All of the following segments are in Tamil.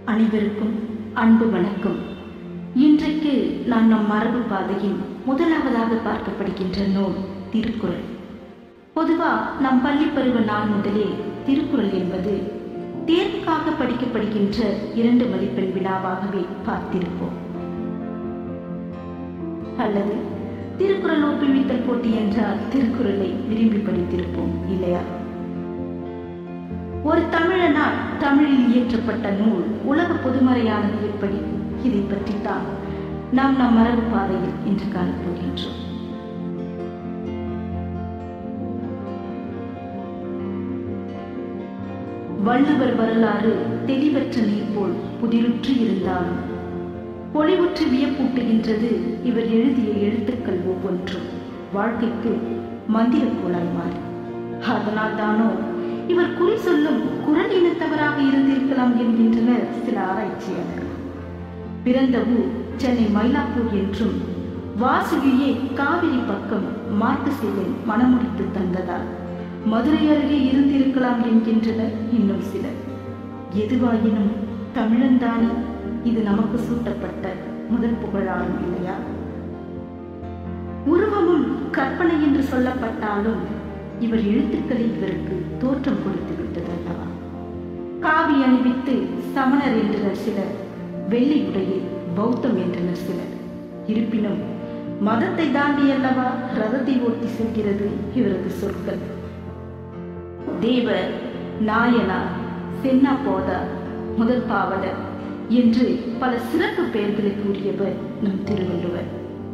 அனைவருக்கும் அன்பு வணக்கம் இன்றைக்கு நான் நம் மரபு பாதையில் முதலாவதாக பார்க்கப்படுகின்ற நூல் திருக்குறள் பொதுவா நம் பள்ளி பருவ நாள் முதலே திருக்குறள் என்பது தேர்வுக்காக படிக்கப்படுகின்ற இரண்டு மதிப்பெண் வினாவாகவே பார்த்திருப்போம் அல்லது திருக்குறள் ஒப்புவித்தல் போட்டி என்றால் திருக்குறளை விரும்பி படித்திருப்போம் இல்லையா ஒரு தமிழனால் தமிழில் இயற்றப்பட்ட நூல் உலக பொதுமறையானது எப்படி இதை பற்றித்தான் நாம் நம் மரபு பாதையில் இன்று காணப்போகின்றோம் வள்ளுவர் வரலாறு தெளிவற்ற நீர் போல் புதிருற்று இருந்தாலும் பொலிவுற்று வியப்பூட்டுகின்றது இவர் எழுதிய எழுத்துக்கள் ஒவ்வொன்றும் வாழ்க்கைக்கு மந்திரக்கோளாய் மாறி அதனால் தானோ இவர் குறி சொல்லும் குரல் இனத்தவராக இருந்திருக்கலாம் என்கின்றனர் சில ஆராய்ச்சியாளர்கள் பிறந்த ஊர் சென்னை மயிலாப்பூர் என்றும் வாசுகியே காவிரி பக்கம் மார்க்கசேகன் மனமுடித்து தந்ததால் மதுரை அருகே இருந்திருக்கலாம் என்கின்றனர் இன்னும் சிலர் எதுவாயினும் தமிழன்தானே இது நமக்கு சூட்டப்பட்ட முதல் புகழாகும் இல்லையா உருவமும் கற்பனை என்று சொல்லப்பட்டாலும் இவர் எழுத்துக்களில் இவருக்கு தோற்றம் கொடுத்து விட்டது அல்லவா காவி அணிவித்து சமணர் என்றனர் சிலர் வெள்ளி உடையில் பௌத்தம் என்றனர் சிலர் இருப்பினும் மதத்தை தாண்டி அல்லவா ரதத்தை ஓட்டி செல்கிறது இவரது சொற்கள் தேவர் நாயனார் சென்னா போதா முதல் பாவலர் என்று பல சிறப்பு பெயர்களை கூறியவர் நம் திருவள்ளுவர்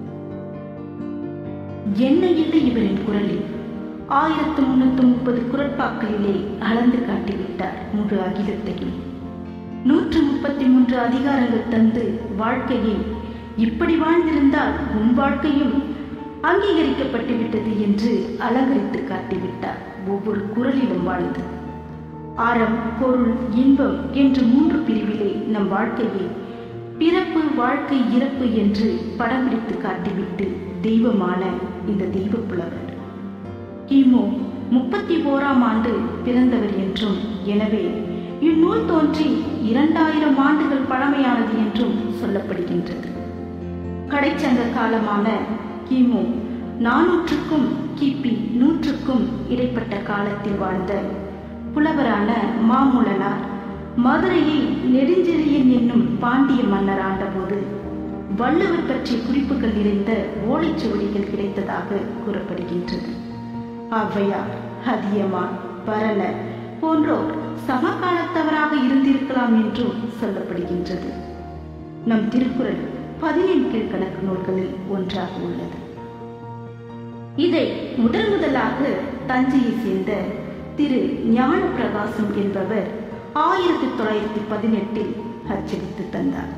என்ன இல்லை இவரின் குரலில் ஆயிரத்து முன்னூத்தி முப்பது குரட்பாக்களிலே அளந்து காட்டிவிட்டார் முழு அகிலத்தையும் நூற்று முப்பத்தி மூன்று அதிகாரங்கள் தந்து வாழ்க்கையை இப்படி வாழ்ந்திருந்தால் உன் வாழ்க்கையும் அங்கீகரிக்கப்பட்டு விட்டது என்று அலங்கரித்து காட்டிவிட்டார் ஒவ்வொரு குரலிலும் வாழ்ந்து அறம் பொருள் இன்பம் என்று மூன்று பிரிவிலே நம் வாழ்க்கையை பிறப்பு வாழ்க்கை இறப்பு என்று படம் பிடித்து காட்டிவிட்டு தெய்வமான இந்த தெய்வ புலவர் கிமு முப்பத்தி ஓராம் ஆண்டு பிறந்தவர் என்றும் எனவே இந்நூல் தோன்றி இரண்டாயிரம் ஆண்டுகள் பழமையானது என்றும் சொல்லப்படுகின்றது கடைச்சங்க காலமான கிமு நானூற்றுக்கும் கிபி நூற்றுக்கும் இடைப்பட்ட காலத்தில் வாழ்ந்த புலவரான மாமுலனார் மதுரையை நெடுஞ்செழியன் என்னும் பாண்டிய மன்னர் ஆண்டபோது வள்ளுவர் பற்றிய குறிப்புகள் நிறைந்த ஓலைச்சுவடிகள் கிடைத்ததாக கூறப்படுகின்றது ஔவையார் அதியமான் பரணர் போன்றோர் சமகாலத்தவராக இருந்திருக்கலாம் என்றும் சொல்லப்படுகின்றது நம் திருக்குறள் பதினெண் கீழ்கணக்கு நூல்களில் ஒன்றாக உள்ளது இதை முதல் முதலாக தஞ்சையை சேர்ந்த திரு ஞான பிரகாசம் என்பவர் ஆயிரத்தி தொள்ளாயிரத்தி பதினெட்டில் அச்சடித்து தந்தார்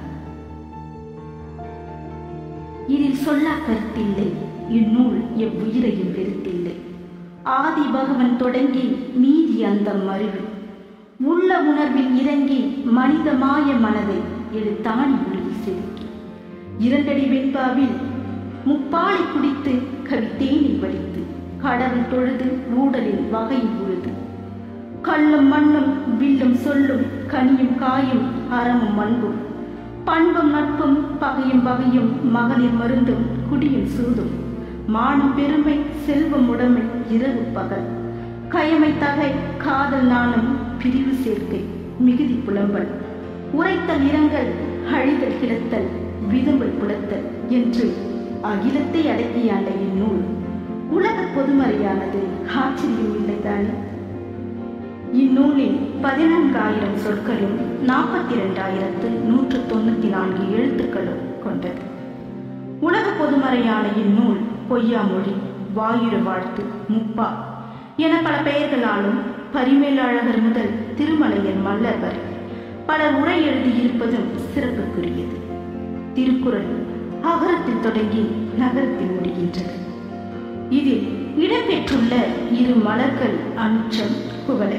இதில் சொல்லா கருத்தில்லை இந்நூல் எவ்வுயிரையும் வெறுத்தில்லை ஆதி பகவன் தொடங்கி மீதி அந்த மருவி உள்ள உணர்வில் இறங்கி மனித மாய மனதை எழுத்தாணி ஒளி செதுக்கி இரண்டடி வெண்பாவில் முப்பாலை குடித்து கவித்தேனை வடித்து கடவுள் தொழுது ஊடலில் வகை உழுது கல்லும் மண்ணும் வில்லும் சொல்லும் கனியும் காயும் அறமும் அன்பும் பண்பும் நட்பும் பகையும் வகையும் மகளிர் மருந்தும் குடியும் சூதும் மானம் பெருமை செல்வம் உடைமை இரவு பகல் கயமை தகை காதல் நாணம் பிரிவு சேர்க்கை மிகுதி புலம்பல் உரைத்தல் இரங்கல் அழிதல் கிடத்தல் விதும்பல் புலத்தல் என்று அகிலத்தை அடக்கியாண்ட இந்நூல் உலக பொதுமறையானது ஆச்சரியம் இல்லைதானே இந்நூலில் பதினான்காயிரம் சொற்களும் நாற்பத்தி இரண்டாயிரத்து நூற்று தொண்ணூத்தி நான்கு எழுத்துக்களும் கொண்டது உலக பொதுமறையான இந்நூல் பொய்யாமொழி வாயுர வாழ்த்து முப்பா என பல பெயர்களாலும் பரிமேலழகர் முதல் திருமலையர் மல்லர் வரை பலர் உரை எழுதியிருப்பதும் சிறப்புக்குரியது திருக்குறள் அகரத்தில் தொடங்கி நகரத்தில் முடிகின்றது இதில் இடம்பெற்றுள்ள இரு மலர்கள் அனுச்சம் குவளை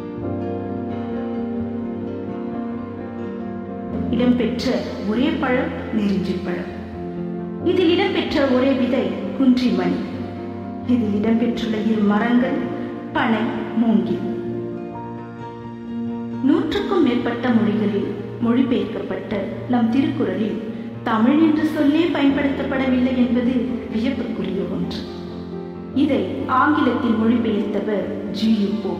இடம்பெற்ற ஒரே பழம் நெருஞ்சி பழம் இதில் இடம்பெற்ற ஒரே விதை குன்றிமணி இதில் இடம்பெற்றுள்ள இரு மரங்கள் பனை மூங்கில் நூற்றுக்கும் மேற்பட்ட மொழிகளில் மொழிபெயர்க்கப்பட்ட நம் திருக்குறளில் தமிழ் என்ற சொல்லே பயன்படுத்தப்படவில்லை என்பது வியப்புக்குரிய ஒன்று இதை ஆங்கிலத்தில் மொழிபெயர்த்தவர் ஜியு போ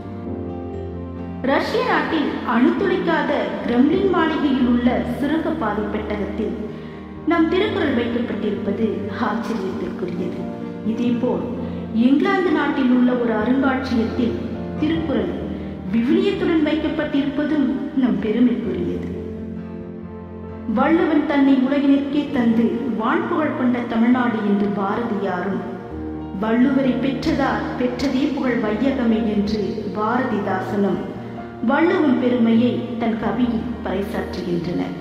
ரஷ்ய நாட்டில் அணுத்துளைக்காத கிரெம்லின் மாளிகையில் உள்ள சுரங்கப்பாதை பெட்டகத்தில் நம் திருக்குறள் வைக்கப்பட்டிருப்பது ஆச்சரியத்திற்குரியது இதேபோல் இங்கிலாந்து நாட்டில் உள்ள ஒரு அருங்காட்சியகத்தில் திருக்குறள் விவிலியத்துடன் வைக்கப்பட்டிருப்பதும் நம் பெருமைக்குரியது வள்ளுவன் தன்னை உலகினிற்கே தந்து வான்புகழ் கொண்ட தமிழ்நாடு என்று பாரதியாரும் வள்ளுவரை பெற்றதால் பெற்றதே புகழ் வையகமே என்று பாரதிதாசனும் வள்ளுவம் பெருமையை தன் கவியில் பறைசாற்றுகின்றனர்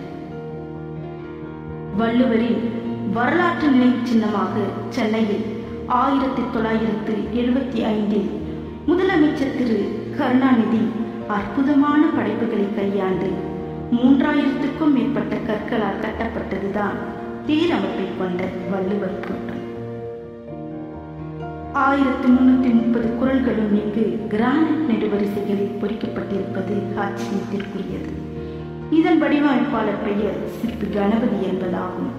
வள்ளுவரின் வரலாற்று நினைவு சின்னமாக சென்னையில் ஆயிரத்தி தொள்ளாயிரத்து எழுபத்தி ஐந்தில் முதலமைச்சர் திரு கருணாநிதி அற்புதமான படைப்புகளை கையாண்டு மூன்றாயிரத்துக்கும் மேற்பட்ட கற்களால் கட்டப்பட்டதுதான் தேரமைப்பை கொண்ட வள்ளுவர் தோட்டம் ஆயிரத்தி முன்னூத்தி முப்பது குரல்களும் இங்கு கிரானைட் நெடுவரிசைகளில் பொறிக்கப்பட்டிருப்பது ஆச்சரியத்திற்குரியது இதன் வடிவமைப்பாளர் பெயர் சிற்பி கணபதி என்பதாகும்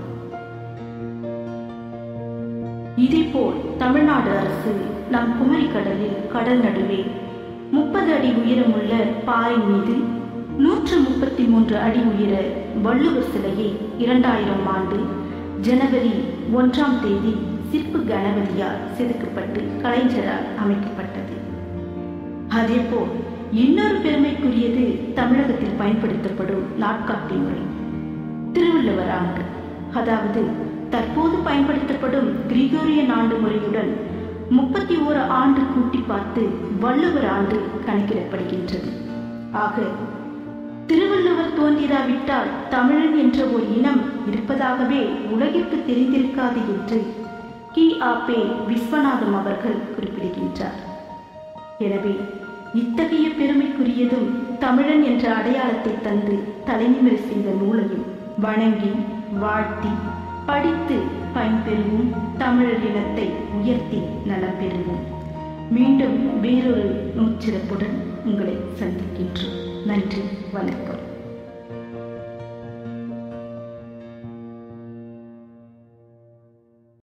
இதேபோல் தமிழ்நாடு அரசு நம் குமரி கடலில் கடல் நடுவே முப்பது அடி உயரமுள்ள பாறை மீது நூற்று முப்பத்தி மூன்று அடி உயர வள்ளுவர் சிலையை இரண்டாயிரம் ஆண்டு ஜனவரி ஒன்றாம் தேதி சிற்பு கணபதியால் செதுக்கப்பட்டு கலைஞரால் அமைக்கப்பட்டது அதேபோல் இன்னொரு பெருமைக்குரியது தமிழகத்தில் பயன்படுத்தப்படும் நாட்காட்டி முறை திருவள்ளுவர் ஆண்டு அதாவது தற்போது பயன்படுத்தப்படும் கிரிகோரியன் ஆண்டு முறையுடன் முப்பத்தி ஓரு ஆண்டு கூட்டி பார்த்து வள்ளுவர் ஆண்டு கணக்கிடப்படுகின்றது ஆக திருவள்ளுவர் தோன்றிராவிட்டால் தமிழன் என்ற ஒரு இனம் இருப்பதாகவே உலகிற்கு தெரிந்திருக்காது என்று கி ஆ பே விஸ்வநாதம் அவர்கள் குறிப்பிடுகின்றார் எனவே இத்தகைய பெருமைக்குரியதும் தமிழன் என்ற அடையாளத்தை தந்து தலைநிமிர செய்த நூலையும் வணங்கி வாழ்த்தி படித்து பயன்பெறுவோம் தமிழர் இனத்தை உயர்த்தி நலம் பெறுவோம் மீண்டும் வேறொரு நூச்சிறப்புடன் உங்களை சந்திக்கின்றோம் நன்றி வணக்கம்